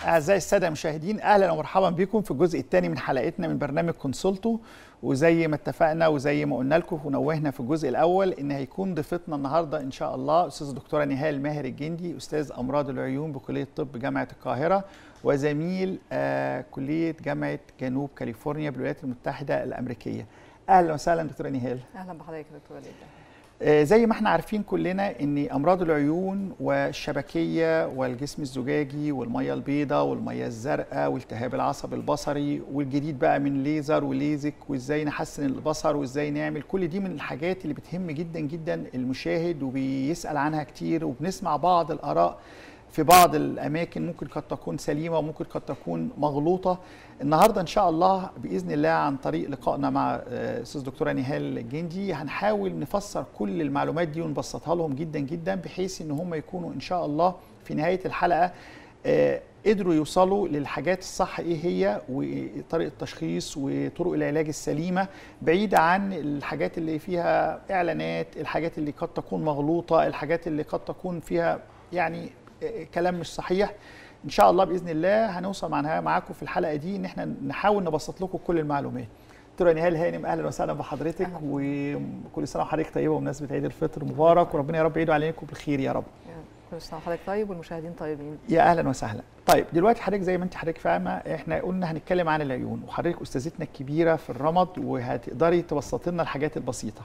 أعزائي السادة المشاهدين أهلا ومرحبا بكم في الجزء الثاني من حلقتنا من برنامج كونسولتو وزي ما اتفقنا وزي ما قلنا لكم ونوهنا في الجزء الأول إن هيكون ضيفتنا النهاردة إن شاء الله أستاذ الدكتورة نهال ماهر الجندي أستاذ أمراض العيون بكلية الطب جامعة القاهرة وزميل آه كلية جامعة جنوب كاليفورنيا بالولايات المتحدة الأمريكية أهلا وسهلا دكتورة نهال اهلا بحضرتك يا دكتوره ليلى آه، زي ما احنا عارفين كلنا ان امراض العيون والشبكيه والجسم الزجاجي والميه البيضاء والميه الزرقاء والتهاب العصب البصري والجديد بقى من ليزر وليزك وازاي نحسن البصر وازاي نعمل كل دي من الحاجات اللي بتهم جدا جدا المشاهد وبيسال عنها كتير وبنسمع بعض الاراء في بعض الاماكن ممكن قد تكون سليمه وممكن قد تكون مغلوطه النهارده ان شاء الله باذن الله عن طريق لقائنا مع آه، استاذ دكتوره نهال الجندي هنحاول نفسر كل المعلومات دي ونبسطها لهم جدا جدا بحيث ان هم يكونوا ان شاء الله في نهايه الحلقه آه، قدروا يوصلوا للحاجات الصح ايه هي وطريقه التشخيص وطرق العلاج السليمه بعيده عن الحاجات اللي فيها اعلانات الحاجات اللي قد تكون مغلوطه الحاجات اللي قد تكون فيها يعني آه، كلام مش صحيح ان شاء الله باذن الله هنوصل معناها معاكم في الحلقه دي ان احنا نحاول نبسط لكم كل المعلومات دكتوره نهال هانم اهلا وسهلا بحضرتك أهلا. وكل سنه وحضرتك طيبه بمناسبه عيد الفطر مبارك وربنا يا رب يعيده عليكم بالخير يا رب كل سنه وحضرتك طيب والمشاهدين طيبين يا اهلا وسهلا طيب دلوقتي حضرتك زي ما انت حضرتك فاهمه احنا قلنا هنتكلم عن العيون وحضرتك استاذتنا الكبيره في الرمد وهتقدري تبسطي لنا الحاجات البسيطه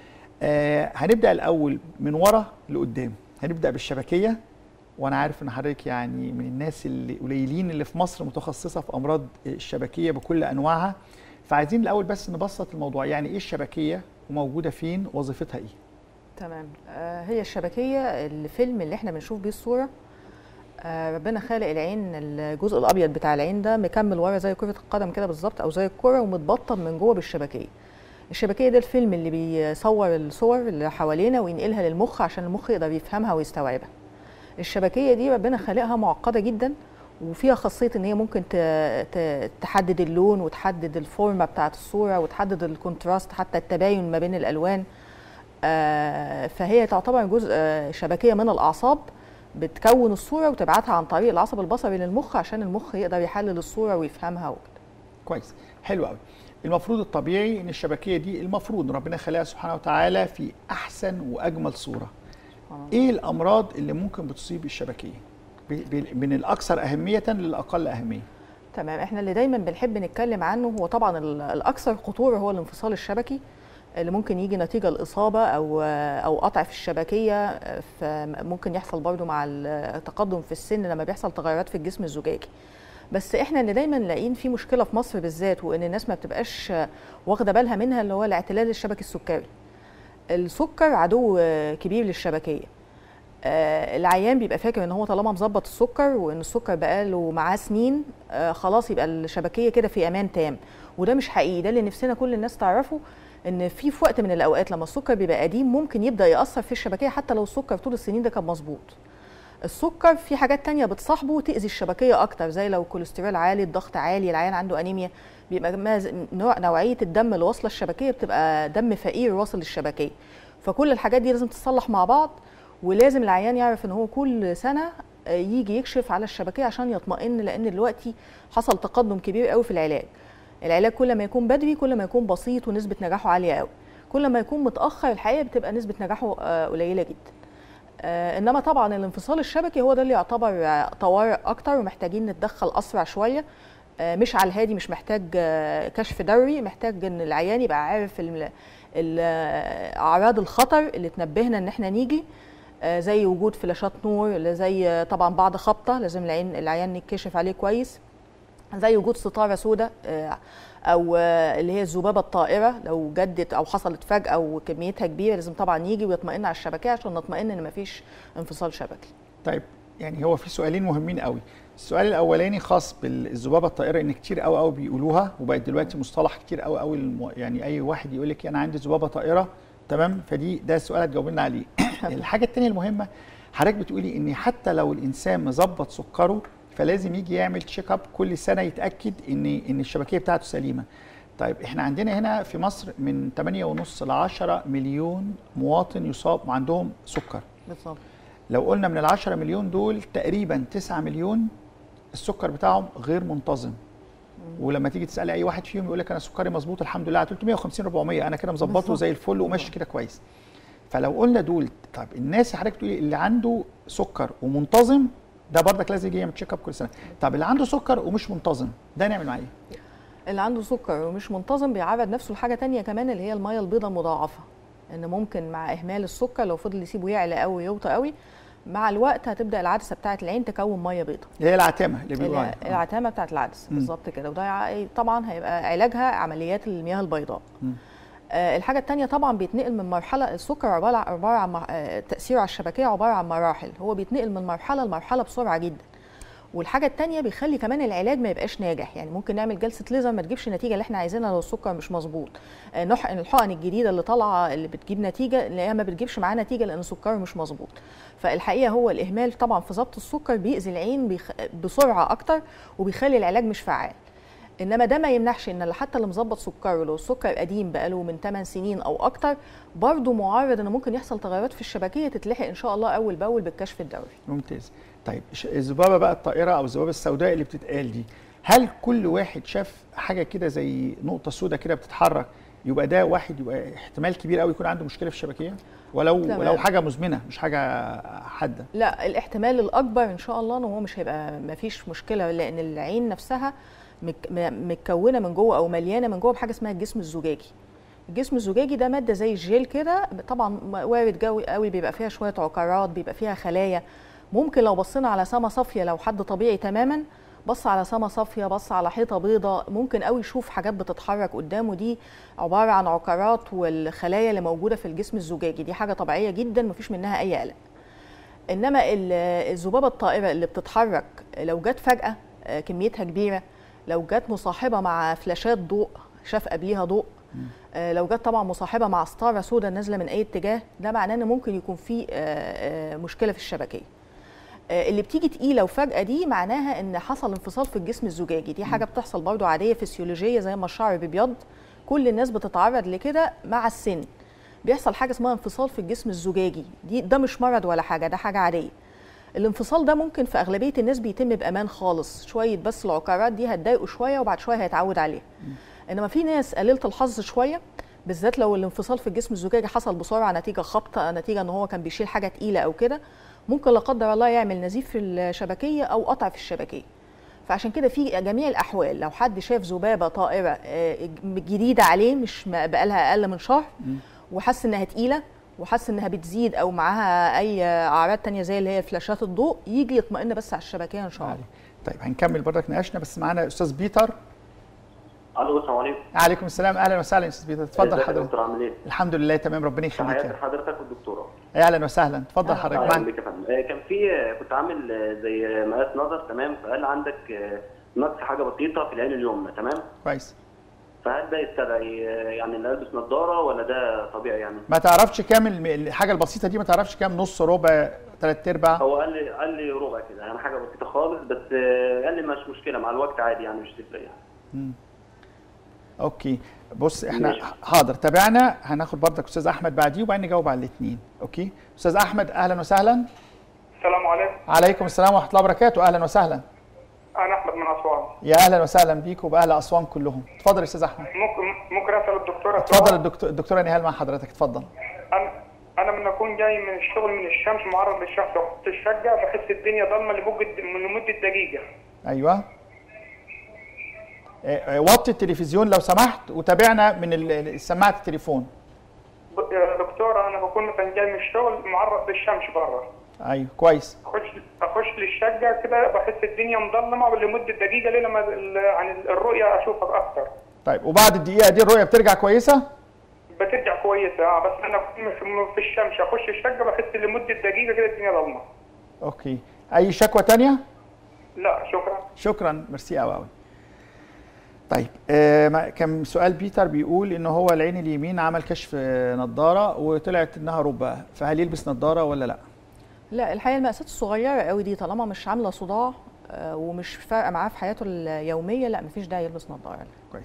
آه هنبدا الاول من ورا لقدام هنبدا بالشبكيه وانا عارف ان حضرتك يعني من الناس اللي قليلين اللي في مصر متخصصه في امراض الشبكيه بكل انواعها فعايزين الاول بس نبسط الموضوع يعني ايه الشبكيه وموجوده فين وظيفتها ايه تمام آه هي الشبكيه الفيلم اللي احنا بنشوف بيه الصوره آه ربنا خالق العين الجزء الابيض بتاع العين ده مكمل ورا زي كره القدم كده بالظبط او زي الكره ومتبطن من جوه بالشبكيه الشبكيه ده الفيلم اللي بيصور الصور اللي حوالينا وينقلها للمخ عشان المخ يقدر يفهمها ويستوعبها الشبكيه دي ربنا خالقها معقده جدا وفيها خاصيه ان هي ممكن ت- ت- تحدد اللون وتحدد الفورمه بتاعه الصوره وتحدد الكونتراست حتى التباين ما بين الالوان آه، فهي تعتبر جزء آه، شبكيه من الاعصاب بتكون الصوره وتبعتها عن طريق العصب البصري للمخ عشان المخ يقدر يحلل الصوره ويفهمها وكده كويس حلو قوي المفروض الطبيعي ان الشبكيه دي المفروض ربنا خلقها سبحانه وتعالى في احسن واجمل صوره سبحان الله. ايه الامراض اللي ممكن بتصيب الشبكيه ب- ب- من الاكثر اهميه للاقل اهميه تمام احنا اللي دايما بنحب نتكلم عنه هو طبعا ال- الاكثر خطوره هو الانفصال الشبكي اللي ممكن يجي نتيجه الاصابه او او قطع في الشبكيه فممكن يحصل برضو مع التقدم في السن لما بيحصل تغيرات في الجسم الزجاجي بس احنا اللي دايما لاقيين في مشكله في مصر بالذات وان الناس ما بتبقاش واخده بالها منها اللي هو الاعتلال الشبكي السكري السكر عدو كبير للشبكيه آه، العيان بيبقى فاكر ان هو طالما مظبط السكر وان السكر بقاله معاه سنين آه، خلاص يبقى الشبكيه كده في امان تام وده مش حقيقي ده اللي نفسنا كل الناس تعرفه ان في في وقت من الاوقات لما السكر بيبقى قديم ممكن يبدا ياثر في الشبكيه حتى لو السكر طول السنين ده كان مظبوط السكر في حاجات تانية بتصاحبه وتأذي الشبكية أكتر زي لو الكوليسترول عالي الضغط عالي العيان عنده أنيميا بيبقى ماز- نوع نوعية الدم اللي واصلة الشبكية بتبقى دم فقير واصل للشبكية فكل الحاجات دي لازم تتصلح مع بعض ولازم العيان يعرف ان هو كل سنة آه، يجي يكشف على الشبكية عشان يطمئن لأن دلوقتي حصل تقدم كبير قوي في العلاج العلاج كل ما يكون بدري كل ما يكون بسيط ونسبة نجاحه عالية قوي كل ما يكون متأخر الحقيقة بتبقى نسبة نجاحه آه، قليلة جدا آه، انما طبعا الانفصال الشبكي هو ده اللي يعتبر آه، طوارئ اكتر ومحتاجين نتدخل اسرع شويه آه، مش على الهادي مش محتاج آه، كشف دوري محتاج ان العيان يبقى عارف ال- ال- آه، اعراض الخطر اللي تنبهنا ان احنا نيجي آه، زي وجود فلاشات نور اللي زي آه، طبعا بعد خبطه لازم العين العيان يتكشف عليه كويس زي وجود ستاره سوداء آه، او آه، اللي هي الذبابه الطائره لو جدت او حصلت فجاه وكميتها كبيره لازم طبعا يجي ويطمئن على الشبكيه عشان نطمئن ان مفيش انفصال شبكي طيب يعني هو في سؤالين مهمين قوي السؤال الاولاني خاص بالذبابه الطائره ان كتير قوي قوي بيقولوها وبقت دلوقتي مصطلح كتير قوي قوي الم... يعني اي واحد يقول لك انا عندي ذبابه طائره تمام فدي ده السؤال هتجاوب لنا عليه الحاجه الثانيه المهمه حضرتك بتقولي ان حتى لو الانسان مظبط سكره فلازم يجي يعمل تشيك اب كل سنه يتاكد ان ان الشبكيه بتاعته سليمه طيب احنا عندنا هنا في مصر من 8.5 ل 10 مليون مواطن يصاب عندهم سكر بالظبط لو قلنا من ال 10 مليون دول تقريبا 9 مليون السكر بتاعهم غير منتظم ولما تيجي تسالي اي واحد فيهم يقول لك انا سكري مظبوط الحمد لله على 350 400 انا كده مظبطه بالظبط. زي الفل وماشي كده كويس فلو قلنا دول طب الناس اللي حضرتك تقولي اللي عنده سكر ومنتظم ده برضك لازم يجي يعمل تشيك اب كل سنه طب اللي عنده سكر ومش منتظم ده نعمل معاه ايه اللي عنده سكر ومش منتظم بيعرض نفسه لحاجه تانية كمان اللي هي الميه البيضاء المضاعفه ان ممكن مع اهمال السكر لو فضل يسيبه يعلى قوي يوطى قوي مع الوقت هتبدا العدسه بتاعه العين تكون ميه بيضاء اللي هي العتامه اللي بيقولوا الع- عليها آه. العتامه بتاعه العدسه مم. بالظبط كده وده ع- طبعا هيبقى علاجها عمليات المياه البيضاء مم. آه، الحاجه الثانيه طبعا بيتنقل من مرحله السكر عباره عباره عن مر- آه، تاثيره على الشبكيه عباره عن مراحل هو بيتنقل من مرحله لمرحله بسرعه جدا والحاجه الثانيه بيخلي كمان العلاج ما يبقاش ناجح يعني ممكن نعمل جلسه ليزر ما تجيبش النتيجه اللي احنا عايزينها لو السكر مش مظبوط آه، نحقن الحقن الجديده اللي طالعه اللي بتجيب نتيجه اللي هي ما بتجيبش معاه نتيجه لان السكر مش مظبوط فالحقيقه هو الاهمال طبعا في ضبط السكر بيأذي العين بيخ... بسرعه اكتر وبيخلي العلاج مش فعال انما ده ما يمنعش ان اللي حتى اللي مظبط سكره لو السكر قديم بقاله من 8 سنين او اكتر برضه معرض ان ممكن يحصل تغيرات في الشبكيه تتلحق ان شاء الله اول باول بالكشف الدوري ممتاز طيب ش- الذبابه بقى الطائره او الذبابه السوداء اللي بتتقال دي هل كل واحد شاف حاجه كده زي نقطه سوداء كده بتتحرك يبقى ده واحد يبقى احتمال كبير قوي يكون عنده مشكله في الشبكيه ولو تمام. ولو حاجه مزمنه مش حاجه حاده لا الاحتمال الاكبر ان شاء الله ان هو مش هيبقى ما فيش مشكله لان العين نفسها مك- م- متكونه من جوه او مليانه من جوه بحاجه اسمها الجسم الزجاجي الجسم الزجاجي ده ماده زي الجيل كده طبعا وارد جوي قوي بيبقى فيها شويه عقارات بيبقى فيها خلايا ممكن لو بصينا على سما صافيه لو حد طبيعي تماما بص على سما صافيه بص على حيطه بيضاء ممكن قوي يشوف حاجات بتتحرك قدامه دي عباره عن عقارات والخلايا اللي موجوده في الجسم الزجاجي دي حاجه طبيعيه جدا مفيش منها اي قلق انما ال- الذبابه الطائره اللي بتتحرك لو جت فجاه آه، كميتها كبيره لو جت مصاحبه مع فلاشات ضوء شاف قبليها ضوء آه، لو جت طبعا مصاحبه مع ستاره سوداء نازله من اي اتجاه ده معناه ان ممكن يكون في آه، آه، مشكله في الشبكيه آه، اللي بتيجي تقيله وفجاه دي معناها ان حصل انفصال في الجسم الزجاجي دي حاجه بتحصل برضو عاديه فسيولوجيه زي ما الشعر بيبيض كل الناس بتتعرض لكده مع السن بيحصل حاجه اسمها انفصال في الجسم الزجاجي دي ده مش مرض ولا حاجه ده حاجه عاديه الانفصال ده ممكن في اغلبيه الناس بيتم بامان خالص شويه بس العقارات دي هتضايقه شويه وبعد شويه هيتعود عليها انما في ناس قليله الحظ شويه بالذات لو الانفصال في الجسم الزجاجي حصل بسرعه نتيجه خبطه نتيجه ان هو كان بيشيل حاجه تقيله او كده ممكن لا قدر الله يعمل نزيف في الشبكيه او قطع في الشبكيه فعشان كده في جميع الاحوال لو حد شاف ذبابه طائره آه، جديده عليه مش ما- بقالها اقل من شهر وحس انها تقيله وحس انها بتزيد او معاها اي اعراض تانية زي اللي هي فلاشات الضوء يجي يطمئن بس على الشبكيه ان شاء الله طيب هنكمل برضك نقاشنا بس معانا استاذ بيتر الو السلام عليكم عليكم السلام اهلا وسهلا يا استاذ بيتر اتفضل ازيك يا حضرتك دكتور عامل ايه؟ الحمد لله تمام ربنا يخليك تحياتي يا لحضرتك والدكتوره اهلا وسهلا اتفضل حضرتك اهلا معانا بك يا فندم آه، كان في آه، كنت عامل آه، زي مقاس نظر تمام فقال عندك آه، نقص حاجه بسيطه في العين اليمنى تمام كويس فهل ده يستدعي آه، يعني ان البس نظاره ولا ده طبيعي يعني؟ ما تعرفش كام الم- الحاجه البسيطه دي ما تعرفش كام نص ربع ثلاث ارباع هو قال لي قال لي ربع كده يعني حاجه بسيطه خالص بس آه، قال لي مش مشكله مع الوقت عادي يعني مش تفرق يعني اوكي بص احنا ماشي. حاضر تابعنا هناخد برضك استاذ احمد بعديه وبعدين نجاوب على الاثنين اوكي استاذ احمد اهلا وسهلا السلام عليكم عليكم السلام ورحمه الله وبركاته اهلا وسهلا انا احمد من اسوان يا اهلا وسهلا بيك وباهل اسوان كلهم اتفضل يا استاذ احمد ممكن ممكن اسال الدكتوره اتفضل سؤال؟ الدكتور الدكتوره نهال مع حضرتك اتفضل انا انا من اكون جاي من الشغل من الشمس معرض للشمس وقت الشقه بحس الدنيا ضلمه لمده لمده دقيقه ايوه اه، اه، وطي التلفزيون لو سمحت وتابعنا من ال- ال- سماعه التليفون ب- يا دكتوره انا بكون مثلا جاي من الشغل معرض للشمس بره ايوه كويس اخش اخش للشقه كده بحس الدنيا مظلمه لمده دقيقه ليه لما ال- عن الرؤيه اشوفها اكتر طيب وبعد الدقيقه دي الرؤيه بترجع كويسه بترجع كويسه اه بس انا بكون في- في الشمس اخش الشقه بحس لمده دقيقه كده الدنيا ضلمه اوكي اي شكوى تانية لا شكرا شكرا ميرسي قوي قوي طيب آه ما- كان سؤال بيتر بيقول ان هو العين اليمين عمل كشف آه، نظاره وطلعت انها ربع فهل يلبس نظاره ولا لا لا الحقيقه المقاسات الصغيره قوي دي طالما مش عامله صداع آه، ومش فارقه معاه في حياته اليوميه لا مفيش داعي يلبس نظاره كويس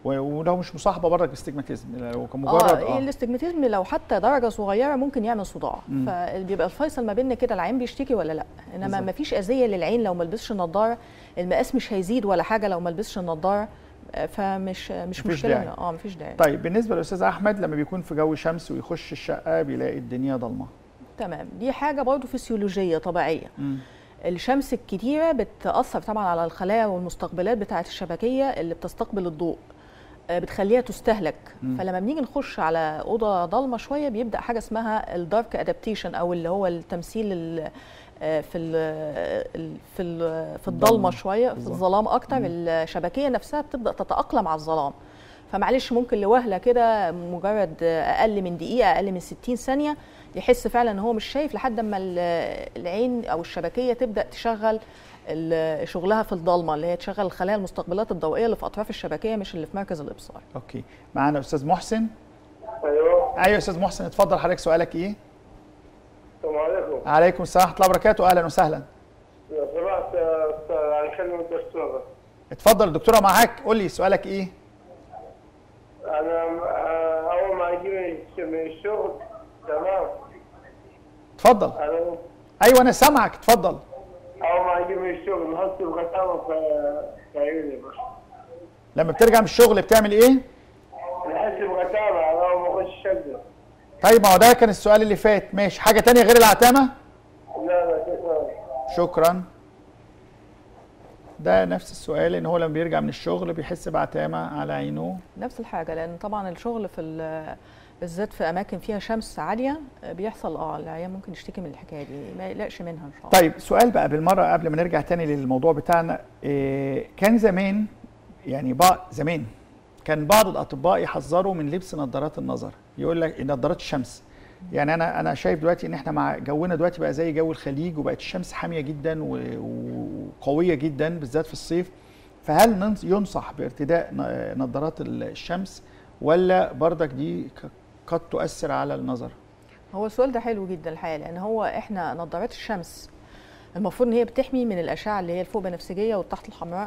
و- ولو مش مصاحبه برضك باستجماتيزم لو كان مجرد اه الاستجماتيزم لو حتى درجه صغيره ممكن يعمل صداع مم. فبيبقى الفيصل ما بيننا كده العين بيشتكي ولا لا انما بالظبط. ما فيش اذيه للعين لو ما لبسش النضاره المقاس مش هيزيد ولا حاجه لو ما لبسش النضاره آه، فمش مش مفيش مشكله داعي. هنا. اه مفيش داعي طيب بالنسبه للاستاذ احمد لما بيكون في جو شمس ويخش الشقه بيلاقي الدنيا ضلمه تمام دي حاجه برضو فسيولوجيه طبيعيه مم. الشمس الكتيره بتاثر طبعا على الخلايا والمستقبلات بتاعه الشبكيه اللي بتستقبل الضوء آه، بتخليها تستهلك مم. فلما بنيجي نخش على اوضه ضلمه شويه بيبدا حاجه اسمها الدارك ادابتيشن او اللي هو التمثيل ال- آه، في ال في ال في الضلمة. الضلمه شويه في بالظبط. الظلام اكتر الشبكيه نفسها بتبدا تتاقلم على الظلام فمعلش ممكن لوهله كده مجرد اقل من دقيقه اقل من 60 ثانيه يحس فعلا ان هو مش شايف لحد اما ال- العين او الشبكيه تبدا تشغل ال- شغلها في الضلمه اللي هي تشغل الخلايا المستقبلات الضوئيه اللي في اطراف الشبكيه مش اللي في مركز الابصار اوكي معانا استاذ محسن ايوه ايوه يا استاذ محسن اتفضل حضرتك سؤالك ايه السلام عليكم عليكم السلام ورحمه الله وبركاته اهلا وسهلا لو سمحت يا استاذ هنكلم الدكتور اتفضل الدكتوره معاك قول لي سؤالك ايه انا آه، اول ما اجي من- من الشغل تمام اتفضل انا ايوه انا سامعك اتفضل اول ما اجي من الشغل بحس بغثامه في في عيوني بس لما بترجع من الشغل بتعمل ايه بحس بغثامه انا اول ما اخش الشقه طيب ما هو ده كان السؤال اللي فات ماشي حاجه تانية غير العتامه لا لا شكرا شكرا ده نفس السؤال ان هو لما بيرجع من الشغل بيحس بعتامه على عينه نفس الحاجه لان طبعا الشغل في ال- بالذات في اماكن فيها شمس عاليه بيحصل اه العيان ممكن يشتكي من الحكايه دي ما يقلقش منها ان شاء الله طيب سؤال بقى بالمره قبل ما نرجع تاني للموضوع بتاعنا إيه كان زمان يعني بعض زمان كان بعض الاطباء يحذروا من لبس نظارات النظر يقول لك نظارات الشمس يعني انا انا شايف دلوقتي ان احنا مع جونا دلوقتي بقى زي جو الخليج وبقت الشمس حاميه جدا و- وقويه جدا بالذات في الصيف فهل ننص- ينصح بارتداء ن- نظارات ال- الشمس ولا بردك دي ك- قد تؤثر على النظر هو السؤال ده حلو جدا الحقيقه لان هو احنا نظارات الشمس المفروض ان هي بتحمي من الاشعه اللي هي الفوق بنفسجيه والتحت الحمراء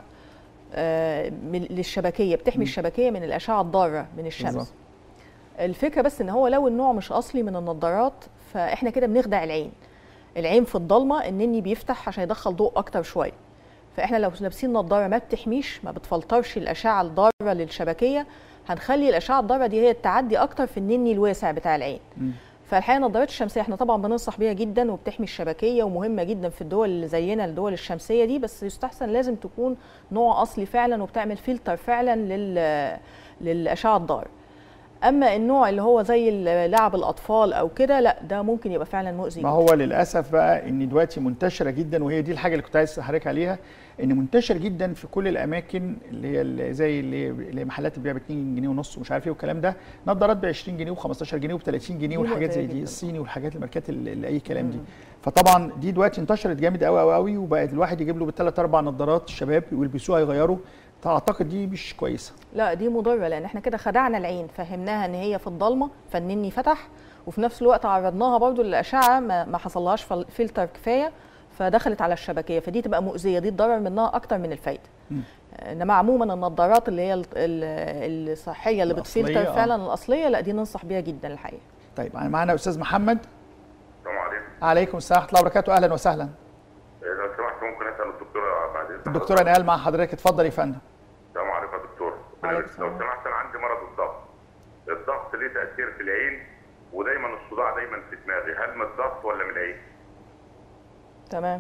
آه، من للشبكيه بتحمي الشبكيه من الاشعه الضاره من الشمس بالظبط. الفكره بس ان هو لو النوع مش اصلي من النظارات فاحنا كده بنخدع العين العين في الضلمه النني بيفتح عشان يدخل ضوء اكتر شويه فاحنا لو لابسين نظاره ما بتحميش ما بتفلترش الاشعه الضاره للشبكيه هنخلي الاشعه الضاره دي هي التعدي اكتر في النني الواسع بتاع العين مم. فالحقيقه النظارات الشمسيه احنا طبعا بننصح بيها جدا وبتحمي الشبكيه ومهمه جدا في الدول اللي زينا الدول الشمسيه دي بس يستحسن لازم تكون نوع اصلي فعلا وبتعمل فلتر فعلا لل للاشعه الضاره اما النوع اللي هو زي ال- لعب الاطفال او كده لا ده ممكن يبقى فعلا مؤذي ما هو للاسف بقى ان دلوقتي منتشره جدا وهي دي الحاجه اللي كنت عايز احرك عليها ان منتشر جدا في كل الاماكن اللي هي اللي زي اللي اللي محلات البيع ب 2 جنيه ونص ومش عارف ايه والكلام ده نظارات ب 20 جنيه و15 جنيه وب 30 جنيه دي والحاجات زي مؤذية دي جداً. الصيني والحاجات الماركات اللي اللي اي كلام دي فطبعا دي دلوقتي انتشرت جامد قوي قوي قوي وبقت الواحد يجيب له بالثلاث اربع نظارات الشباب ويلبسوها يغيروا فاعتقد دي مش كويسه لا دي مضره لان احنا كده خدعنا العين فهمناها ان هي في الضلمه فالنني فتح وفي نفس الوقت عرضناها برضو للاشعه ما, ما حصلهاش فل- فلتر كفايه فدخلت على الشبكيه فدي تبقى مؤذيه دي الضرر منها اكتر من الفايده مم. انما عموما النظارات اللي هي ال- ال- الصحيه اللي الأصلية، بتفلتر آه. فعلا الاصليه لا دي ننصح بيها جدا الحقيقه طيب معانا استاذ محمد السلام عليكم عليكم السلام ورحمه الله وبركاته اهلا وسهلا لو سمحت ممكن اسال الدكتوره بعد اذنك الدكتوره نهال مع حضرتك اتفضل يا فندم السلام عليكم يا دكتور عليكم لو السلام. سمحت انا عندي مرض الضغط الضغط ليه تاثير في العين ودايما الصداع دايما في دماغي هل من الضغط ولا من العين؟ تمام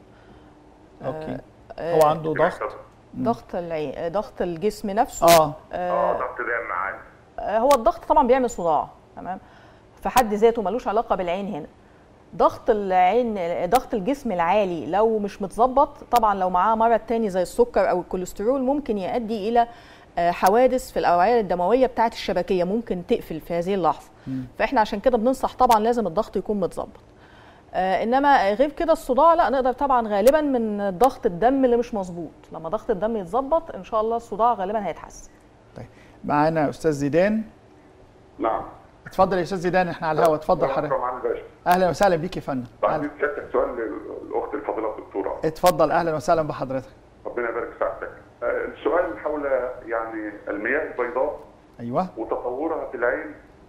اوكي آه، هو عنده ضغط ضغط العين ضغط الجسم نفسه اه اه ضغط دايما معايا آه، هو الضغط طبعا بيعمل صداع تمام في حد ذاته ملوش علاقه بالعين هنا ضغط العين ضغط الجسم العالي لو مش متظبط طبعا لو معاه مرض تاني زي السكر او الكوليسترول ممكن يؤدي الى آه، حوادث في الاوعيه الدمويه بتاعه الشبكيه ممكن تقفل في هذه اللحظه فاحنا عشان كده بننصح طبعا لازم الضغط يكون متظبط آه، انما غير كده الصداع لا نقدر طبعا غالبا من ضغط الدم اللي مش مظبوط لما ضغط الدم يتظبط ان شاء الله الصداع غالبا هيتحسن طيب معانا استاذ زيدان نعم اتفضل يا استاذ زيدان احنا على الهواء اتفضل حضرتك معالي الباشا اهلا وسهلا بيك يا فندم بعد أهلا. سيادتك سؤال للاخت الفاضله الدكتوره اتفضل اهلا وسهلا بحضرتك ربنا يبارك في سعادتك آه، السؤال حول يعني المياه البيضاء ايوه وتطورها في العين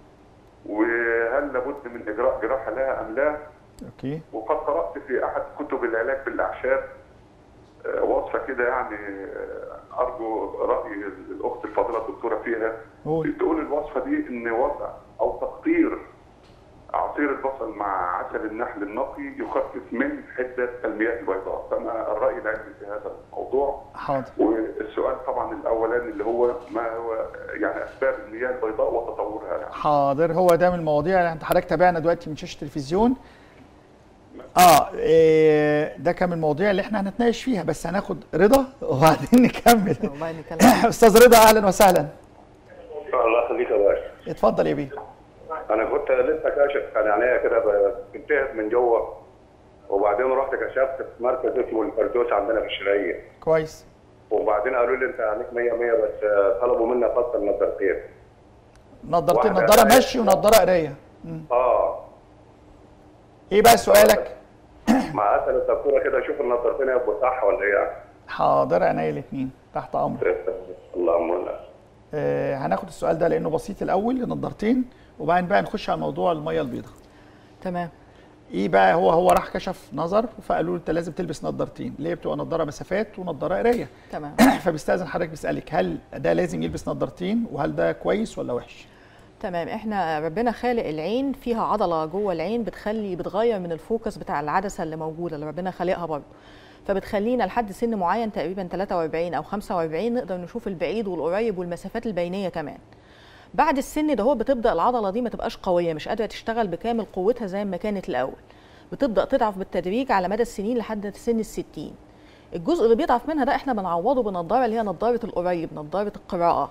وهل لابد من اجراء جراحه لها ام لا؟ اوكي وقد قرات في احد كتب العلاج بالاعشاب آه، وصفه كده يعني آه، ارجو راي الاخت الفاضله الدكتوره فيها قول. تقول الوصفه دي ان وضع او تقطير عصير البصل مع عسل النحل النقي يخفف من حده المياه البيضاء فما الراي العلمي في هذا الموضوع حاضر والسؤال طبعا الاولاني اللي هو ما هو يعني اسباب المياه البيضاء وتطورها يعني. حاضر هو ده من المواضيع اللي انت حضرتك تابعنا دلوقتي من شاشه التلفزيون اه إيه ده كان من المواضيع اللي احنا هنتناقش فيها بس هناخد رضا وبعدين نكمل والله نتكلم استاذ رضا اهلا وسهلا الله يخليك يا باشا اتفضل يا بيه انا كنت لسه كاشف كان عينيا كده ب- بتنتهك من جوه وبعدين رحت كشفت في مركز اسمه الفردوس عندنا في الشرقيه كويس وبعدين قالوا لي انت عليك 100 100 بس آه، طلبوا مني افصل نظارتين نضارتين واحدة نضاره قراية. مشي ونضاره قرايه اه ايه بقى سؤالك مع اسال الدكتوره كده اشوف النظارتين هيبقوا صح ولا ايه يعني حاضر عينيا الاثنين تحت امر اللهم لا آه هناخد السؤال ده لانه بسيط الاول لنضارتين وبعدين بقى نخش على موضوع الميه البيضاء تمام ايه بقى هو هو راح كشف نظر فقالوا له انت لازم تلبس نضارتين اللي هي بتبقى نضاره مسافات ونضاره قرايه تمام فبيستاذن حضرتك بيسالك هل ده لازم يلبس نضارتين وهل ده كويس ولا وحش تمام احنا ربنا خالق العين فيها عضله جوه العين بتخلي بتغير من الفوكس بتاع العدسه اللي موجوده اللي ربنا خالقها برضه فبتخلينا لحد سن معين تقريبا 43 او 45 نقدر نشوف البعيد والقريب والمسافات البينيه كمان بعد السن ده هو بتبدا العضله دي ما تبقاش قويه مش قادره تشتغل بكامل قوتها زي ما كانت الاول بتبدا تضعف بالتدريج على مدى السنين لحد سن الستين الجزء اللي بيضعف منها ده احنا بنعوضه بنضاره اللي هي نضاره القريب نضاره القراءه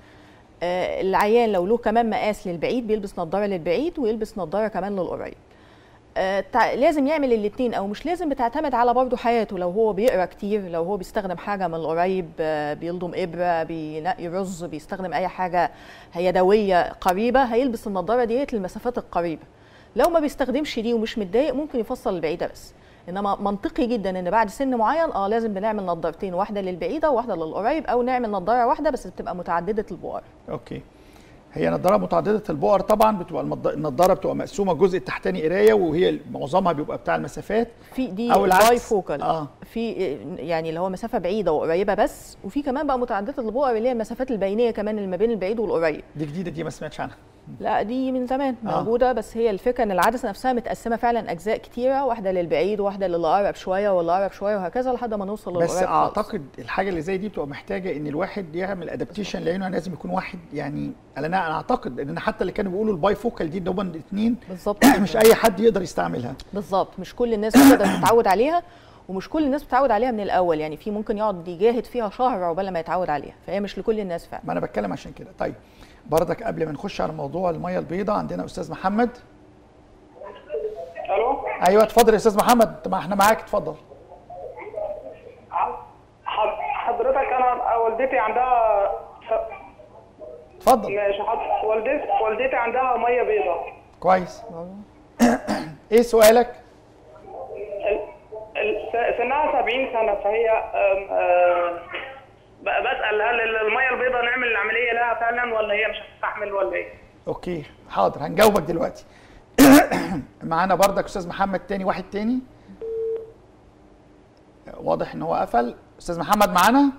آه، العيان لو له كمان مقاس للبعيد بيلبس نظاره للبعيد ويلبس نظاره كمان للقريب آه، تع- لازم يعمل الاثنين او مش لازم بتعتمد على برضه حياته لو هو بيقرا كتير لو هو بيستخدم حاجه من القريب آه، بيلضم ابره بينقي رز بيستخدم اي حاجه يدويه قريبه هيلبس النظاره ديت للمسافات القريبه لو ما بيستخدمش دي ومش متضايق ممكن يفصل البعيده بس انما منطقي جدا ان بعد سن معين اه لازم بنعمل نظارتين واحده للبعيده وواحده للقريب او نعمل نظاره واحده بس بتبقى متعدده البؤر اوكي هي نظاره متعدده البؤر طبعا بتبقى المض- النضاره بتبقى مقسومه الجزء التحتاني قرايه وهي معظمها بيبقى بتاع المسافات في دي أو العكس. باي فوكال آه. في يعني اللي هو مسافه بعيده وقريبه بس وفي كمان بقى متعدده البؤر اللي هي المسافات البينيه كمان اللي ما بين البعيد والقريب دي جديده دي ما سمعتش عنها لا دي من زمان آه. موجوده بس هي الفكره ان العدسه نفسها متقسمه فعلا اجزاء كتيره واحده للبعيد واحده للي اقرب شويه واللي اقرب شويه وهكذا لحد ما نوصل للقريب بس خالص. اعتقد الحاجه اللي زي دي بتبقى محتاجه ان الواحد يعمل ادابتيشن لانه لازم يكون واحد يعني انا انا اعتقد ان حتى اللي كانوا بيقولوا الباي فوكال دي اللي هم الاثنين بالظبط مش اي حد يقدر يستعملها بالظبط مش كل الناس بتقدر تتعود عليها ومش كل الناس بتتعود عليها من الاول يعني في ممكن يقعد يجاهد فيها شهر عقبال ما يتعود عليها فهي مش لكل الناس فعلا ما انا بتكلم عشان كده طيب بردك قبل ما نخش على موضوع الميه البيضاء عندنا استاذ محمد الو ايوه اتفضل يا استاذ محمد ما احنا معاك اتفضل حض- حضرتك انا والدتي عندها اتفضل ماشي حض- والدتي والدتي عندها ميه بيضاء كويس ايه سؤالك ال- ال- س- سنها 70 سنه فهي أم، آه، ب- بسال هل ال- الميه البيضاء نعمل العمليه لها فعلا ولا هي مش هتستحمل ولا ايه؟ اوكي حاضر هنجاوبك دلوقتي معانا بردك استاذ محمد تاني واحد تاني واضح ان هو قفل استاذ محمد معانا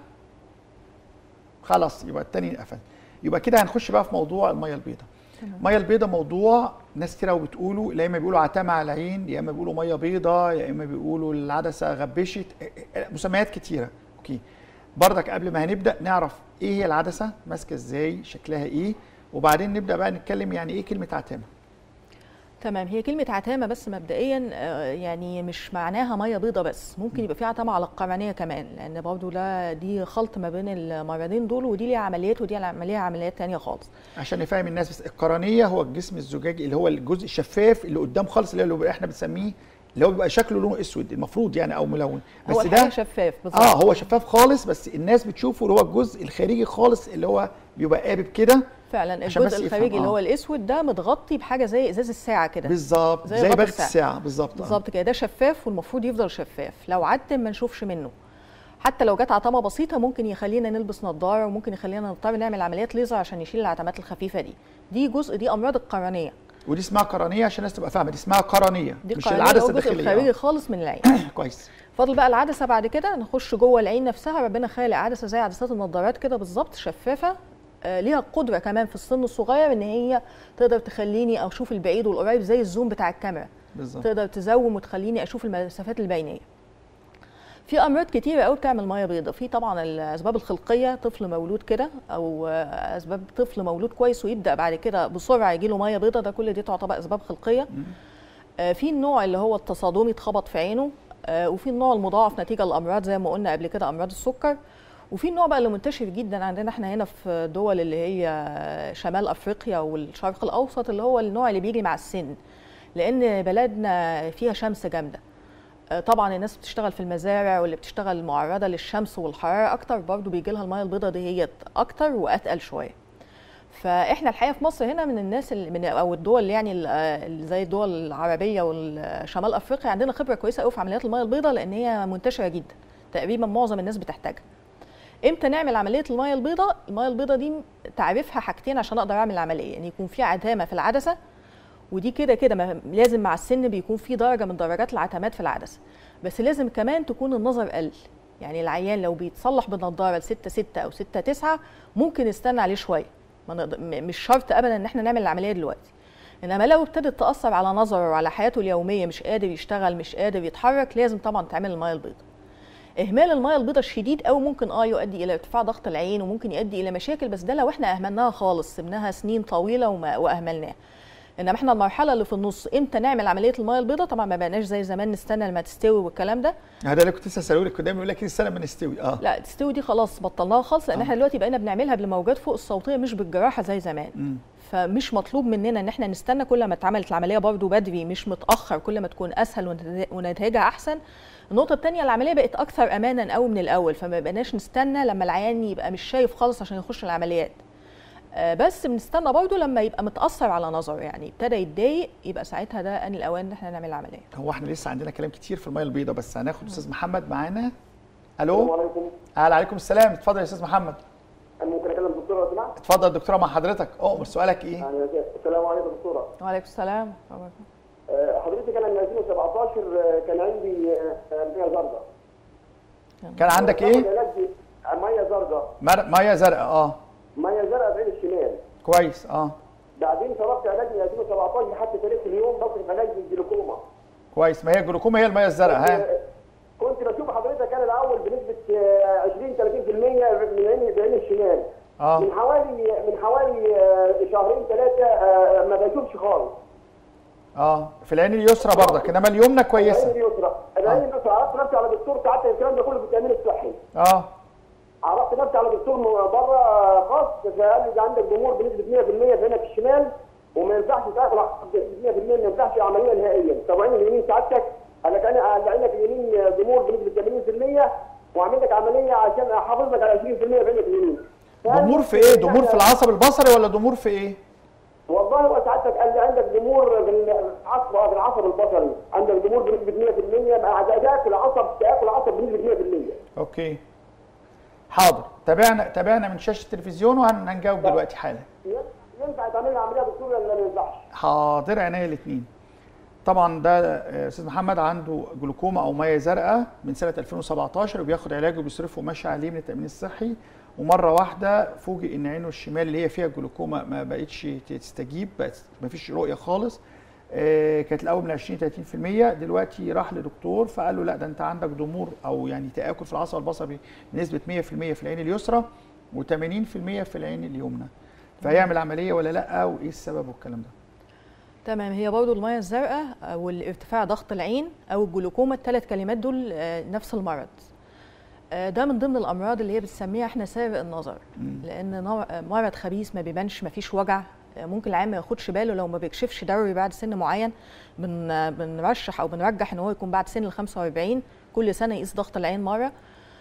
خلاص يبقى التاني قفل يبقى كده هنخش بقى في موضوع الميه البيضاء الميه البيضاء موضوع ناس كتير قوي بتقولوا يا اما بيقولوا عتامه على العين يا اما بيقولوا ميه بيضاء يا اما بيقولوا العدسه غبشت مسميات كتيره اوكي بردك قبل ما هنبدا نعرف ايه هي العدسه ماسكه ازاي شكلها ايه وبعدين نبدا بقى نتكلم يعني ايه كلمه عتامه تمام هي كلمة عتامة بس مبدئيا آه، يعني مش معناها مية بيضة بس ممكن يبقى في عتامة على القرنية كمان لأن برضو لا دي خلط ما بين المرضين دول ودي ليها عمليات ودي عملية عمليات تانية خالص عشان نفهم الناس بس القرنيه هو الجسم الزجاجي اللي هو الجزء الشفاف اللي قدام خالص اللي هو اللي احنا بنسميه اللي هو بيبقى شكله لونه اسود المفروض يعني او ملون بس هو ده الحقيقة شفاف بالظبط اه هو شفاف خالص بس الناس بتشوفه اللي هو الجزء الخارجي خالص اللي هو بيبقى قابب كده فعلا عشان بس الجزء يفهم، الخارجي اللي آه. هو الاسود ده متغطي بحاجه زي ازاز الساعه كده بالظبط زي زي, غطا باغة الساعة. الساعه بالظبط آه. بالظبط كده ده شفاف والمفروض يفضل شفاف لو عتم ما نشوفش منه حتى لو جت عتمه بسيطه ممكن يخلينا نلبس نظاره وممكن يخلينا نضطر نعمل عمليات ليزر عشان يشيل العتمات الخفيفه دي دي جزء دي امراض القرنيه ودي اسمها قرنيه عشان الناس تبقى فاهمه دي اسمها قرنيه دي مش قرنية العدسه أو الجزء الداخليه الخارجي آه. خالص من العين كويس فاضل بقى العدسه بعد كده نخش جوه العين نفسها ربنا خالق عدسه زي عدسات النظارات كده بالظبط شفافه آه، ليها القدره كمان في السن الصغير ان هي تقدر تخليني اشوف البعيد والقريب زي الزوم بتاع الكاميرا بالظبط تقدر تزوم وتخليني اشوف المسافات البينيه في امراض كتيره قوي بتعمل ميه بيضاء في طبعا الاسباب الخلقيه طفل مولود كده او آه، اسباب طفل مولود كويس ويبدا بعد كده بسرعه يجي له ميه بيضاء ده كل دي تعتبر اسباب خلقيه آه، في النوع اللي هو التصادمي اتخبط في عينه آه، وفي النوع المضاعف نتيجه لامراض زي ما قلنا قبل كده امراض السكر وفي النوع بقى اللي منتشر جدا عندنا احنا هنا في الدول اللي هي شمال افريقيا والشرق الاوسط اللي هو النوع اللي بيجي مع السن لان بلدنا فيها شمس جامده آه، طبعا الناس بتشتغل في المزارع واللي بتشتغل معرضه للشمس والحراره اكتر برضو بيجي لها الميه البيضاء دي هي اكتر واتقل شويه فاحنا الحقيقه في مصر هنا من الناس اللي من او الدول يعني ال- اللي زي الدول العربيه والشمال افريقيا عندنا خبره كويسه قوي في عمليات الميه البيضاء لان هي منتشره جدا تقريبا معظم الناس بتحتاجها امتى نعمل عمليه الميه البيضاء الميه البيضاء دي تعريفها حاجتين عشان اقدر اعمل العمليه يعني يكون في عتامه في العدسه ودي كده كده ما- لازم مع السن بيكون في درجه من درجات العتمات في العدسه بس لازم كمان تكون النظر قل يعني العيان لو بيتصلح بنضاره ل 6 6 او 6 9 ممكن نستنى عليه شويه ما نقدر م- مش شرط ابدا ان احنا نعمل العمليه دلوقتي انما لو ابتدت تاثر على نظره وعلى حياته اليوميه مش قادر يشتغل مش قادر يتحرك لازم طبعا تعمل الميه البيضاء اهمال الميه البيضاء الشديد قوي ممكن اه يؤدي الى ارتفاع ضغط العين وممكن يؤدي الى مشاكل بس ده لو احنا اهملناها خالص سبناها سنين طويله وما واهملناها انما احنا المرحله اللي في النص امتى نعمل عمليه الميه البيضاء طبعا ما بقناش زي زمان نستنى لما تستوي والكلام ده هذا اللي كنت لسه اساله لك دايما يقول لك السنه ما نستوي اه لا تستوي دي خلاص بطلناها خالص لان آه. احنا دلوقتي بقينا بنعملها بالموجات فوق الصوتيه مش بالجراحه زي زمان مم. فمش مطلوب مننا ان احنا نستنى كل ما اتعملت العمليه برضو بدري مش متاخر كل ما تكون اسهل ونت- ونتائجها احسن النقطه الثانيه العمليه بقت اكثر امانا قوي من الاول فما بقناش نستنى لما العيان يبقى مش شايف خالص عشان يخش العمليات آه، بس بنستنى برضو لما يبقى متاثر على نظره يعني ابتدى يتضايق يبقى ساعتها ده ان الاوان ان احنا نعمل العمليه هو احنا لسه عندنا كلام كتير في الميه البيضاء بس هناخد استاذ محمد معانا السلام الو عليكم اهلا عليكم السلام اتفضل يا استاذ محمد انا ممكن اكلم الدكتوره لو سمحت؟ اتفضل الدكتوره مع حضرتك اؤمر سؤالك ايه يعني السلام عليكم دكتوره وعليكم السلام آه، حضرتك انا من 2017 آه، كان عندي آه، ميه زرقاء كان عندك ايه علاج ميه زرقاء مر- ميه زرقاء اه ميه زرقاء بعين الشمال كويس اه بعدين صرفت علاج من 2017 لحد تاريخ اليوم بصرف علاج للجلوكوما كويس ما هي الجلوكوما هي الميه الزرقاء ها آه، كنت بشوف حضرتك انا الاول بنسبه آه، 20 30% من عين بعين الشمال اه من حوالي من حوالي آه، شهرين ثلاثه آه، ما بشوفش خالص اه في العين اليسرى برضك انما اليمنى العين كويسه اليسرى العين اليسرى عرفت نفسي على دكتور ساعتها الكلام ده كله في التامين الصحي اه عرفت نفسي على دكتور من بره خاص فقال لي ده عندك ضمور بنسبه 100% في عينك الشمال وما ينفعش تاكل 100% ما ينفعش عمليا نهائيا طب عين اليمين سعادتك قال لك انا قال عينك اليمين ضمور بنسبه 80% واعمل لك عمليه عشان احافظ لك على 20% في عينك اليمين ضمور في ايه ضمور في العصب البصري ولا ضمور في ايه والله هو سعادتك قال لي عندك ضمور في العصب في العصب البصري عندك ضمور بنسبه 100% مع تاكل عصب تاكل عصب بنسبه 100% اوكي حاضر تابعنا تابعنا من شاشه التلفزيون وهنجاوب دلوقتي حالا ينفع تعمل لنا عمليه دكتور ولا ما ينفعش؟ حاضر عينيا الاثنين طبعا ده آه، استاذ محمد عنده جلوكوما او ميه زرقاء من سنه 2017 وبياخد علاج وبيصرفه وماشي عليه من التامين الصحي ومره واحده فوجئ ان عينه الشمال اللي هي فيها جلوكوما ما بقتش تستجيب بقت ما فيش رؤيه خالص آه، كانت الاول من 20 30% دلوقتي راح لدكتور فقال له لا ده انت عندك ضمور او يعني تاكل في العصب البصري بنسبه 100% في العين اليسرى و80% في العين اليمنى فهيعمل عمليه ولا لا وايه السبب والكلام ده تمام هي برضو المياه الزرقاء او الارتفاع ضغط العين او الجلوكوما الثلاث كلمات دول آه، نفس المرض آه، ده من ضمن الامراض اللي هي بتسميها احنا سابق النظر لان نوع- آه، مرض خبيث ما بيبانش ما فيش وجع آه، ممكن العيان ما ياخدش باله لو ما بيكشفش ضروري بعد سن معين بن آه، بنرشح او بنرجح ان هو يكون بعد سن ال 45 كل سنه يقيس ضغط العين مره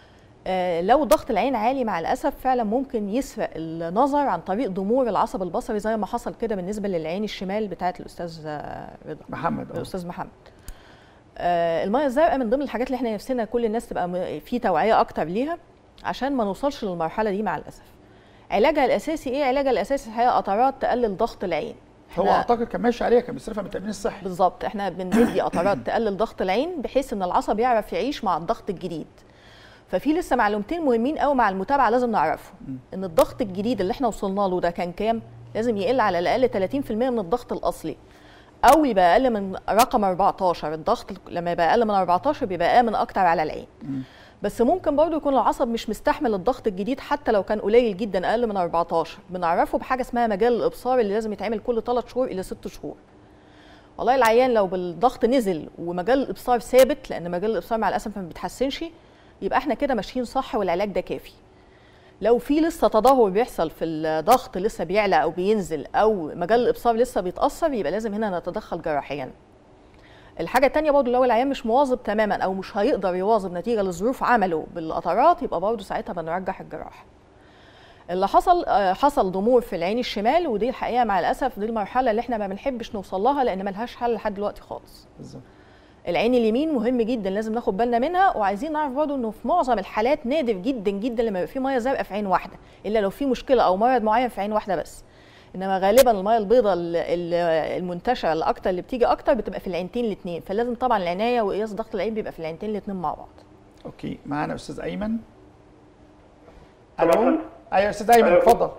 آه، لو ضغط العين عالي مع الاسف فعلا ممكن يسرق النظر عن طريق ضمور العصب البصري زي ما حصل كده بالنسبه للعين الشمال بتاعه الاستاذ آه، رضا محمد اه الاستاذ محمد آه، الميه الزرقاء من ضمن الحاجات اللي احنا نفسنا كل الناس تبقى م- في توعيه اكتر ليها عشان ما نوصلش للمرحله دي مع الاسف علاجها الاساسي ايه علاجها الاساسي الحقيقه قطرات تقلل ضغط العين هو إحنا- اعتقد كان ماشي عليها كان بيصرفها من التامين الصحي بالظبط احنا بندي قطرات تقلل ضغط العين بحيث ان العصب يعرف يعيش مع الضغط الجديد ففي لسه معلومتين مهمين قوي مع المتابعه لازم نعرفهم ان الضغط الجديد اللي احنا وصلنا له ده كان كام لازم يقل على الاقل 30% من الضغط الاصلي او يبقى اقل من رقم 14 الضغط لما يبقى اقل من 14 بيبقى امن اكتر على العين بس ممكن برضو يكون العصب مش مستحمل الضغط الجديد حتى لو كان قليل جدا اقل من 14 بنعرفه بحاجه اسمها مجال الابصار اللي لازم يتعمل كل 3 شهور الى 6 شهور والله العيان لو بالضغط نزل ومجال الابصار ثابت لان مجال الابصار مع الاسف ما بيتحسنش يبقى احنا كده ماشيين صح والعلاج ده كافي لو في لسه تدهور بيحصل في الضغط لسه بيعلى او بينزل او مجال الابصار لسه بيتاثر يبقى لازم هنا نتدخل جراحيا الحاجه التانية برضو لو العيان مش مواظب تماما او مش هيقدر يواظب نتيجه لظروف عمله بالقطرات يبقى برضو ساعتها بنرجح الجراحه اللي حصل آه، حصل ضمور في العين الشمال ودي الحقيقه مع الاسف دي المرحله اللي احنا ما بنحبش نوصل لها لان ملهاش حل لحد دلوقتي خالص بالظبط العين اليمين مهم جدا لازم ناخد بالنا منها وعايزين نعرف برضه انه في معظم الحالات نادر جدا جدا لما يبقى في ميه زرقاء في عين واحده الا لو في مشكله او مرض معين في عين واحده بس انما غالبا الميه البيضاء ال- ال- المنتشره الاكتر اللي بتيجي اكتر بتبقى في العينتين الاثنين فلازم طبعا العنايه وقياس ضغط العين بيبقى في العينتين الاثنين مع بعض اوكي معانا استاذ ايمن طبعاً. الو ايوه يا استاذ ايمن أيوة. اتفضل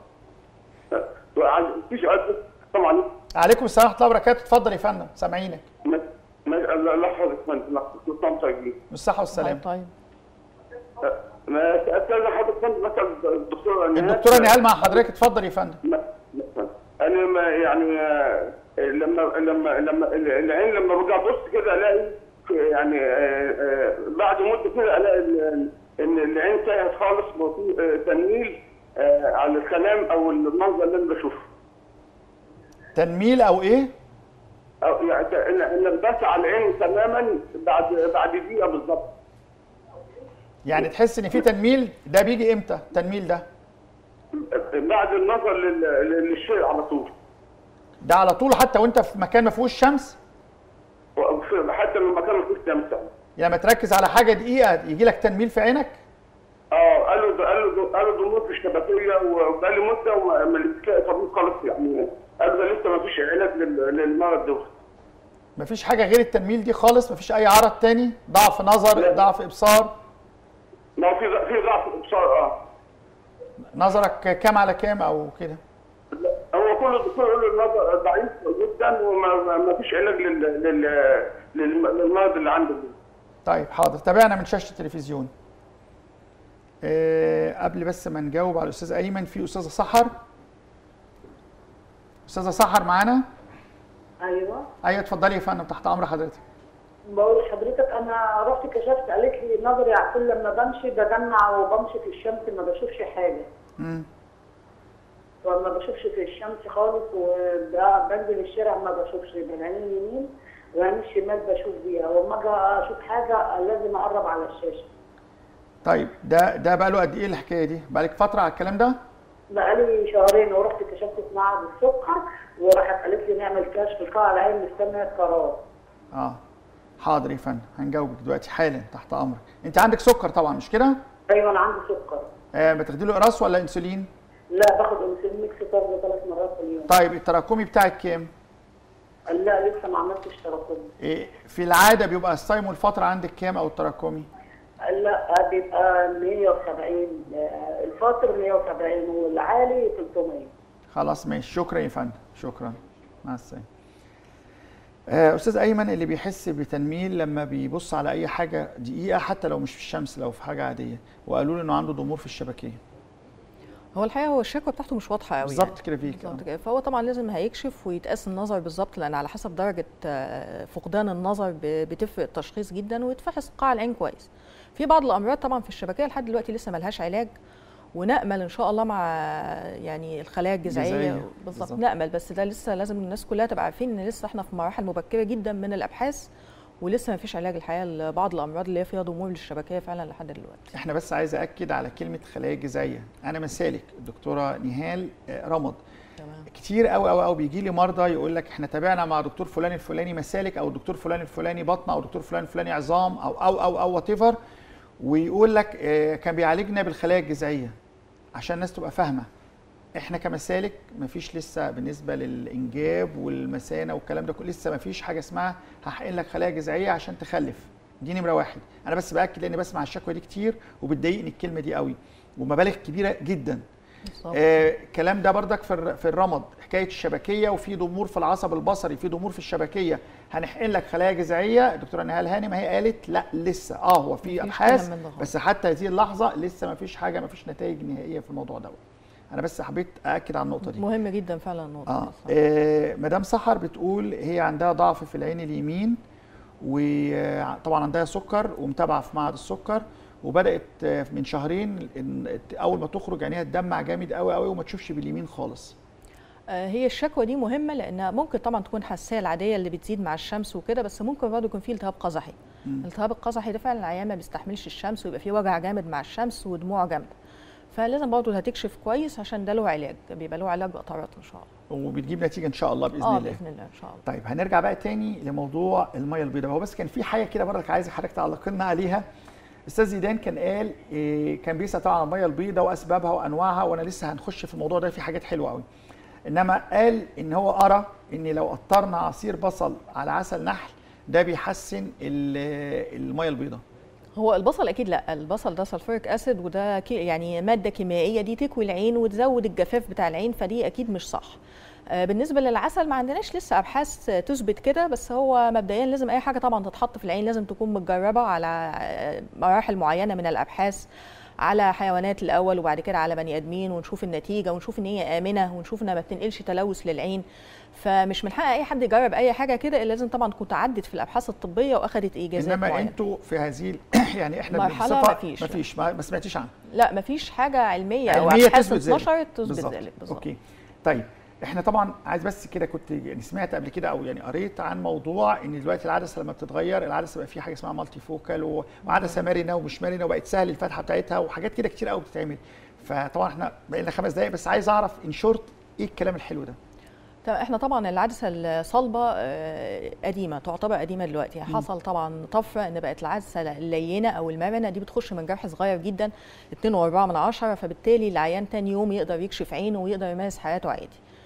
في سؤال طبعا عليكم السلام ورحمه الله وبركاته اتفضل يا فندم سامعينك ما ما لا حضرتك فندم لا كنت طيبين بالصحه والسلام طيب ما استاذ حضرتك فندم مثلا الدكتوره نهاد- الدكتوره نهال مع حضرتك اتفضل يا فندم ما- ما- انا ما يعني آه، لما لما لما العين لما برجع ابص كده الاقي يعني آه، آه، بعد مده كده الاقي ال- ان العين تاهت خالص وفي آه، تنميل آه، على الكلام او المنظر اللي انا بشوفه تنميل او ايه أو يعني ت- ان إن انبث على العين تماما بعد بعد دقيقه بالظبط يعني تحس ان في تنميل ده بيجي امتى التنميل ده بعد النظر لل- لل- للشيء على طول ده على طول حتى وانت في مكان ما فيهوش شمس وفي- حتى لما كان في الشمس يعني لما تركز على حاجه دقيقه يجي لك تنميل في عينك اه قالوا ده قالوا ده قالوا ضمور في الشبكيه وبقالي مده وما ما لقيتش لاقي طبيب خالص يعني قالوا ده لسه ما فيش علاج لل- للمرض ده مفيش حاجه غير التنميل دي خالص مفيش اي عرض تاني ضعف نظر لا. ضعف ابصار ما هو في ض- في ضعف ابصار اه نظرك كام على كام او كده لا، هو كل الدكتور يقول لي النظر ضعيف جدا وما ما- ما فيش علاج لل لل للم- للمرض اللي عنده ده. طيب حاضر تابعنا من شاشه التلفزيون أه قبل بس ما نجاوب على الاستاذ ايمن في استاذه سحر استاذه سحر معانا ايوه ايوه اتفضلي يا فندم تحت امر حضرتك بقول لحضرتك انا رحت كشفت قالت لي نظري على كل لما بمشي بدمع وبمشي في الشمس ما بشوفش حاجه مم. وما بشوفش في الشمس خالص وبنزل الشارع ما بشوفش بالعين اليمين وعين الشمال بشوف بيها وما اجي اشوف حاجه لازم اقرب على الشاشه طيب ده ده بقى له قد ايه الحكايه دي بقالك فتره على الكلام ده بقالي شهرين ورحت كشفت في معهد السكر وراحت قالت لي نعمل كشف القاع العين مستنيه القرار اه حاضر يا فندم هنجاوبك دلوقتي حالا تحت امرك انت عندك سكر طبعا مش كده ايوه انا عندي سكر آه بتاخدي له قراص ولا انسولين لا باخد انسولين ميكس طرد ثلاث مرات في اليوم طيب التراكمي بتاعك كام لا لسه ما عملتش تراكمي إيه في العاده بيبقى الصايم والفتره عندك كام او التراكمي لا بيبقى 170 آه، الفاطر 170 والعالي 300 خلاص ماشي شكرا يا فندم شكرا مع السلامه آه، استاذ ايمن اللي بيحس بتنميل لما بيبص على اي حاجه دقيقه حتى لو مش في الشمس لو في حاجه عاديه وقالوا له انه عنده ضمور في الشبكيه هو الحقيقه هو الشكوى بتاعته مش واضحه قوي بالظبط كده فيك بالظبط آه. كده فهو طبعا لازم هيكشف ويتقاس النظر بالظبط لان على حسب درجه آه، فقدان النظر ب- بتفرق التشخيص جدا ويتفحص قاع العين كويس في بعض الامراض طبعا في الشبكيه لحد دلوقتي لسه ملهاش علاج ونامل ان شاء الله مع يعني الخلايا الجذعيه جذعية، بالظبط بالظبط. نامل بس ده لسه لازم الناس كلها تبقى عارفين ان لسه احنا في مراحل مبكره جدا من الابحاث ولسه ما فيش علاج الحقيقه لبعض الامراض اللي هي فيها ضمور للشبكيه فعلا لحد دلوقتي احنا بس عايز اكد على كلمه خلايا جذعيه انا مثالك الدكتوره نهال آه، رمض تمام كتير قوي قوي قوي بيجي لي مرضى يقول لك احنا تابعنا مع دكتور فلان الفلاني مسالك او دكتور فلان الفلاني بطنه او دكتور فلان الفلاني عظام او او او او وات ويقول لك آه، كان بيعالجنا بالخلايا الجذعيه عشان الناس تبقى فاهمه احنا كمسالك مفيش لسه بالنسبه للانجاب والمثانه والكلام ده كله لسه مفيش حاجه اسمها هحقن لك خلايا جذعيه عشان تخلف دي نمره واحد انا بس باكد لاني بسمع الشكوى دي كتير وبتضايقني الكلمه دي قوي ومبالغ كبيره جدا بالظبط آه، الكلام ده بردك في الر- في الرمد حكايه الشبكيه وفي ضمور في العصب البصري في ضمور في الشبكيه هنحقن لك خلايا جذعيه الدكتوره نهال هانم هي قالت لا لسه اه هو في مفيش ابحاث كلام من ده خالص. بس حتى هذه اللحظه لسه ما فيش حاجه ما فيش نتائج نهائيه في الموضوع دوت انا بس حبيت ااكد على النقطه دي مهم جدا فعلا النقطه اه, دي، صح. آه مدام سحر بتقول هي عندها ضعف في العين اليمين وطبعا عندها سكر ومتابعه في معهد السكر وبدات آه، من شهرين إن- اول ما تخرج عينيها تدمع جامد قوي قوي وما تشوفش باليمين خالص آه، هي الشكوى دي مهمه لانها ممكن طبعا تكون حساسيه العاديه اللي بتزيد مع الشمس وكده بس ممكن برضه يكون فيه التهاب قزحي الالتهاب القزحي ده فعلا العيان ما بيستحملش الشمس ويبقى فيه وجع جامد مع الشمس ودموع جامده فلازم برضه هتكشف كويس عشان ده له علاج بيبقى له علاج بقطرات ان شاء الله وبتجيب نتيجه ان شاء الله باذن اه الله باذن الله ان شاء الله طيب هنرجع بقى تاني لموضوع الميه البيضاء هو بس كان في حاجه كده برضك عايز حضرتك تعلق لنا عليها استاذ زيدان كان قال إيه كان بيسال طبعا عن الميه البيضاء واسبابها وانواعها وانا لسه هنخش في الموضوع ده في حاجات حلوه قوي انما قال ان هو ارى ان لو قطرنا عصير بصل على عسل نحل ده بيحسن ال- الميه البيضاء هو البصل اكيد لا البصل ده سلفوريك اسيد وده كي يعني ماده كيميائيه دي تكوي العين وتزود الجفاف بتاع العين فدي اكيد مش صح آه، بالنسبه للعسل ما عندناش لسه ابحاث آه، تثبت كده بس هو مبدئيا لازم اي حاجه طبعا تتحط في العين لازم تكون متجربه على آه، مراحل معينه من الابحاث على حيوانات الاول وبعد كده على بني ادمين ونشوف النتيجه ونشوف ان هي امنه ونشوف انها ما بتنقلش تلوث للعين فمش من حق اي حد يجرب اي حاجه كده إلا لازم طبعا تكون تعدت في الابحاث الطبيه واخدت اجازات انما معينه انتوا في هذه ال- يعني احنا مرحلة بصفة- مفيش، لا. مفيش ما ما سمعتيش عنها لا مفيش حاجه علميه او علميه ابحاث تثبت ذلك اتنشرت تثبت بالظبط. ذلك بالظبط اوكي طيب احنا طبعا عايز بس كده كنت يعني سمعت قبل كده او يعني قريت عن موضوع ان دلوقتي العدسه لما بتتغير العدسه بقى في حاجه اسمها مالتي فوكال و- وعدسه مرنه ومش مرنه وبقت سهل الفتحه بتاعتها وحاجات كده كتير قوي بتتعمل فطبعا احنا بقى لنا خمس دقائق بس عايز اعرف ان شورت ايه الكلام الحلو ده طب احنا طبعا العدسه الصلبه آه، قديمه تعتبر قديمه دلوقتي حصل طبعا طفره ان بقت العدسه اللينه او المرنه دي بتخش من جرح صغير جدا 2.4 من عشرة فبالتالي العيان تاني يوم يقدر يكشف عينه ويقدر يمارس حياته عادي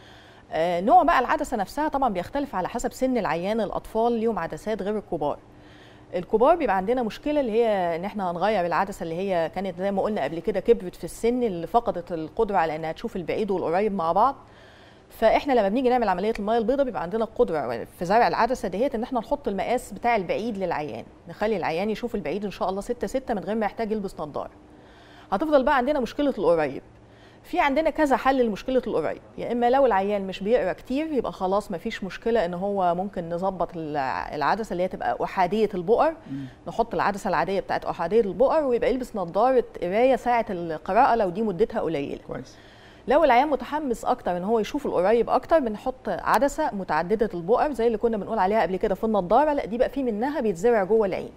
آه، نوع بقى العدسه نفسها طبعا بيختلف على حسب سن العيان الاطفال ليهم عدسات غير الكبار الكبار بيبقى عندنا مشكله اللي هي ان احنا هنغير العدسه اللي هي كانت زي ما قلنا قبل كده كبرت في السن اللي فقدت القدره على انها تشوف البعيد والقريب مع بعض فاحنا لما بنيجي نعمل عمليه الميه البيضاء بيبقى عندنا القدره في زرع العدسه دهيت ان احنا نحط المقاس بتاع البعيد للعيان نخلي العيان يشوف البعيد ان شاء الله 6 6 من غير ما يحتاج يلبس نظاره هتفضل بقى عندنا مشكله القريب في عندنا كذا حل لمشكله القريب يا اما لو العيان مش بيقرا كتير يبقى خلاص ما فيش مشكله ان هو ممكن نظبط الع- العدسه اللي هي تبقى احاديه البؤر نحط العدسه العاديه بتاعت احاديه البؤر ويبقى يلبس نظاره قرايه ساعه القراءه لو دي مدتها قليله كويس لو العيان متحمس اكتر ان هو يشوف القريب اكتر بنحط عدسه متعدده البؤر زي اللي كنا بنقول عليها قبل كده في النضاره لا دي بقى في منها بيتزرع جوه العين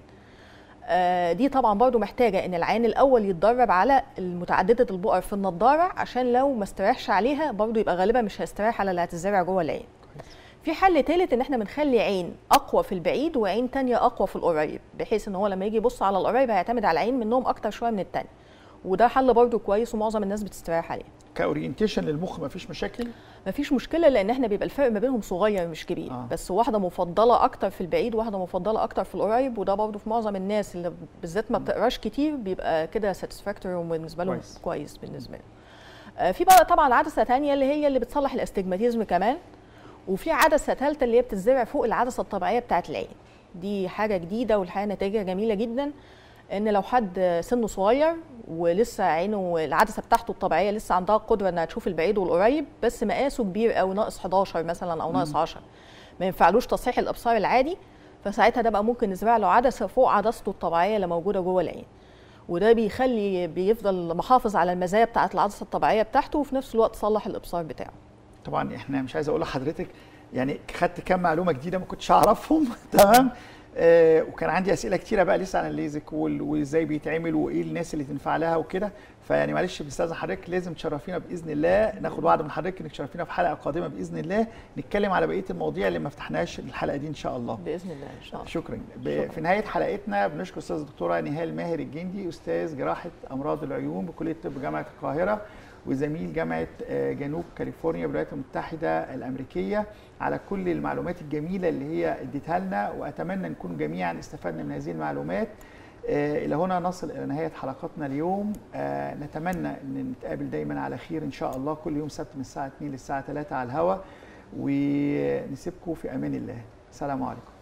آه، دي طبعا برضو محتاجه ان العيان الاول يتدرب على المتعدده البؤر في النضاره عشان لو ما استريحش عليها برضو يبقى غالبا مش هيستريح على اللي هتتزرع جوه العين في حل تالت ان احنا بنخلي عين اقوى في البعيد وعين تانية اقوى في القريب بحيث ان هو لما يجي يبص على القريب هيعتمد على عين منهم اكتر شويه من التانية وده حل برضو كويس ومعظم الناس بتستريح عليه كاورينتيشن للمخ مفيش مشاكل مفيش مشكله لان احنا بيبقى الفرق ما بينهم صغير مش كبير آه. آه. بس واحده مفضله اكتر في البعيد واحده مفضله اكتر في القريب وده برضه في معظم الناس اللي بالذات ما بتقراش كتير بيبقى كده ساتسفاكتوري وبالنسبه لهم كويس. كويس, كويس بالنسبه لهم آه، في بقى طبعا عدسه تانية اللي هي اللي بتصلح الاستجماتيزم كمان وفي عدسه ثالثه اللي هي بتتزرع فوق العدسه الطبيعيه بتاعت العين دي حاجه جديده والحقيقه نتائجها جميله جدا ان لو حد سنه صغير ولسه عينه العدسه بتاعته الطبيعيه لسه عندها القدره انها تشوف البعيد والقريب بس مقاسه كبير قوي ناقص 11 مثلا او ناقص 10 ما ينفعلوش تصحيح الابصار العادي فساعتها ده بقى ممكن نزرع له عدسه فوق عدسته الطبيعيه اللي موجوده جوه العين وده بيخلي بيفضل محافظ على المزايا بتاعه العدسه الطبيعيه بتاعته وفي نفس الوقت صلح الابصار بتاعه طبعا احنا مش عايز اقول لحضرتك يعني خدت كام معلومه جديده ما كنتش اعرفهم تمام آه، وكان عندي اسئله كتيره بقى لسه عن الليزك وال- وازاي بيتعمل وايه الناس اللي تنفع لها وكده فيعني معلش باستاذ حضرتك لازم تشرفينا باذن الله ناخد وعد من حضرتك انك تشرفينا في حلقه قادمه باذن الله نتكلم على بقيه المواضيع اللي ما فتحناش الحلقه دي ان شاء الله باذن الله ان شاء الله شكرا ب- في نهايه حلقتنا بنشكر استاذ الدكتوره نهال ماهر الجندي استاذ جراحه امراض العيون بكليه طب جامعه القاهره وزميل جامعه آه، جنوب كاليفورنيا بالولايات المتحده الامريكيه على كل المعلومات الجميله اللي هي اديتها لنا واتمنى نكون جميعا استفدنا من هذه المعلومات آه، الى هنا نصل الى نهايه حلقتنا اليوم آه، نتمنى ان نتقابل دايما على خير ان شاء الله كل يوم سبت من الساعه 2 للساعه 3 على الهواء ونسيبكم في امان الله السلام عليكم